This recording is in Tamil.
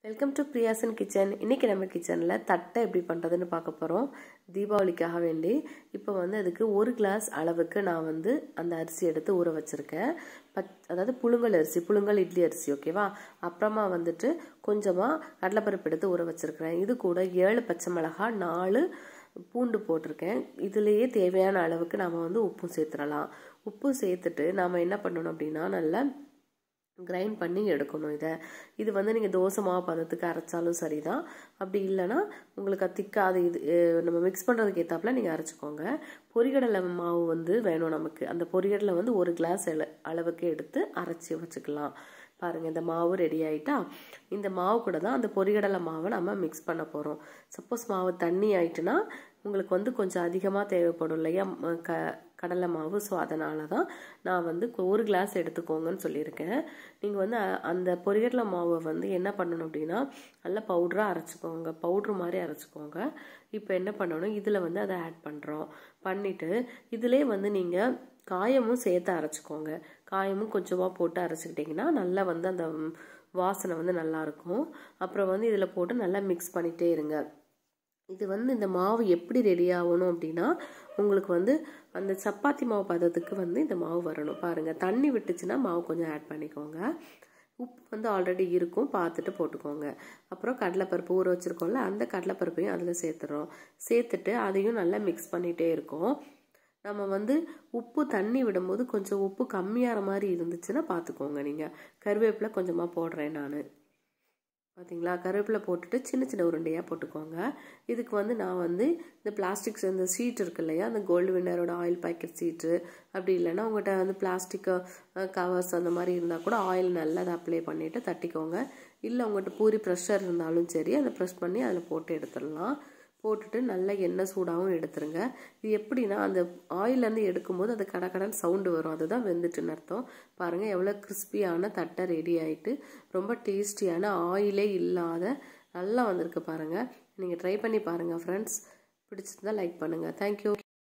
வெல்கம் டு பிரியாசன் கிச்சன் இன்றைக்கி நம்ம கிச்சனில் தட்டை எப்படி பண்ணுறதுன்னு பார்க்க போகிறோம் தீபாவளிக்காக வேண்டி இப்போ வந்து அதுக்கு ஒரு கிளாஸ் அளவுக்கு நான் வந்து அந்த அரிசி எடுத்து ஊற வச்சுருக்கேன் பச் அதாவது புழுங்கல் அரிசி புழுங்கல் இட்லி அரிசி ஓகேவா அப்புறமா வந்துட்டு கொஞ்சமாக கடலைப்பருப்பு எடுத்து ஊற வச்சுருக்கிறேன் இது கூட ஏழு பச்சை மிளகாய் நாலு பூண்டு போட்டிருக்கேன் இதுலேயே தேவையான அளவுக்கு நாம் வந்து உப்பும் சேர்த்துடலாம் உப்பு சேர்த்துட்டு நாம் என்ன பண்ணணும் அப்படின்னா நல்லா கிரைண்ட் பண்ணி எடுக்கணும் இதை இது வந்து நீங்கள் தோசை மாவு பதத்துக்கு அரைச்சாலும் சரி தான் அப்படி இல்லைன்னா உங்களுக்கு திக்காது இது நம்ம மிக்ஸ் பண்ணுறதுக்கு ஏற்றாப்புல நீங்கள் அரைச்சிக்கோங்க பொரிகடலை மாவு வந்து வேணும் நமக்கு அந்த பொரிகடலை வந்து ஒரு கிளாஸ் அளவுக்கு எடுத்து அரைச்சி வச்சுக்கலாம் பாருங்கள் இந்த மாவு ரெடி ஆகிட்டா இந்த மாவு கூட தான் அந்த பொரிகடலை மாவை நம்ம மிக்ஸ் பண்ண போகிறோம் சப்போஸ் மாவு தண்ணி ஆயிட்டுனா உங்களுக்கு வந்து கொஞ்சம் அதிகமாக தேவைப்படும் இல்லையா க கடலை மாவு ஸோ அதனால தான் நான் வந்து ஒரு கிளாஸ் எடுத்துக்கோங்கன்னு சொல்லியிருக்கேன் நீங்கள் வந்து அந்த பொரிகடலை மாவை வந்து என்ன பண்ணணும் அப்படின்னா நல்லா பவுடராக அரைச்சிக்கோங்க பவுட்ரு மாதிரி அரைச்சிக்கோங்க இப்போ என்ன பண்ணணும் இதில் வந்து அதை ஆட் பண்ணுறோம் பண்ணிவிட்டு இதிலே வந்து நீங்கள் காயமும் சேர்த்து அரைச்சிக்கோங்க காயமும் கொஞ்சமாக போட்டு அரைச்சிக்கிட்டிங்கன்னா நல்லா வந்து அந்த வாசனை வந்து நல்லாயிருக்கும் அப்புறம் வந்து இதில் போட்டு நல்லா மிக்ஸ் பண்ணிகிட்டே இருங்க இது வந்து இந்த மாவு எப்படி ரெடி ஆகணும் அப்படின்னா உங்களுக்கு வந்து அந்த சப்பாத்தி மாவு பதத்துக்கு வந்து இந்த மாவு வரணும் பாருங்கள் தண்ணி விட்டுச்சுன்னா மாவு கொஞ்சம் ஆட் பண்ணிக்கோங்க உப்பு வந்து ஆல்ரெடி இருக்கும் பார்த்துட்டு போட்டுக்கோங்க அப்புறம் கடலைப்பருப்பு ஊற வச்சுருக்கோம்ல அந்த கடலைப்பருப்பையும் அதில் சேர்த்துறோம் சேர்த்துட்டு அதையும் நல்லா மிக்ஸ் பண்ணிகிட்டே இருக்கோம் நம்ம வந்து உப்பு தண்ணி விடும்போது கொஞ்சம் உப்பு கம்மியாகிற மாதிரி இருந்துச்சுன்னா பார்த்துக்கோங்க நீங்கள் கருவேப்பிலை கொஞ்சமாக போடுறேன் நான் பார்த்தீங்களா கருவேப்பிலை போட்டுட்டு சின்ன சின்ன உருண்டையாக போட்டுக்கோங்க இதுக்கு வந்து நான் வந்து இந்த பிளாஸ்டிக்ஸ் இந்த சீட் இருக்கு இல்லையா அந்த கோல்டு வின்னரோட ஆயில் பேக்கெட் சீட்டு அப்படி இல்லைன்னா உங்கள்கிட்ட வந்து பிளாஸ்டிக் கவர்ஸ் அந்த மாதிரி இருந்தால் கூட ஆயில் நல்லா அதை அப்ளை பண்ணிவிட்டு தட்டிக்கோங்க இல்லை உங்கள்கிட்ட பூரி ப்ரெஷர் இருந்தாலும் சரி அதை ப்ரெஷ் பண்ணி அதில் போட்டு எடுத்துடலாம் போட்டுட்டு நல்லா எண்ணெய் சூடாகவும் எடுத்துருங்க இது எப்படின்னா அந்த ஆயிலேருந்து எடுக்கும்போது அது கடக்கடன் சவுண்டு வரும் அதுதான் வெந்துட்டுன்னு அர்த்தம் பாருங்கள் எவ்வளோ கிறிஸ்பியான தட்டை ரெடி ஆகிட்டு ரொம்ப டேஸ்டியான ஆயிலே இல்லாத நல்லா வந்திருக்கு பாருங்கள் நீங்கள் ட்ரை பண்ணி பாருங்கள் ஃப்ரெண்ட்ஸ் பிடிச்சிருந்தா லைக் பண்ணுங்கள் தேங்க்யூ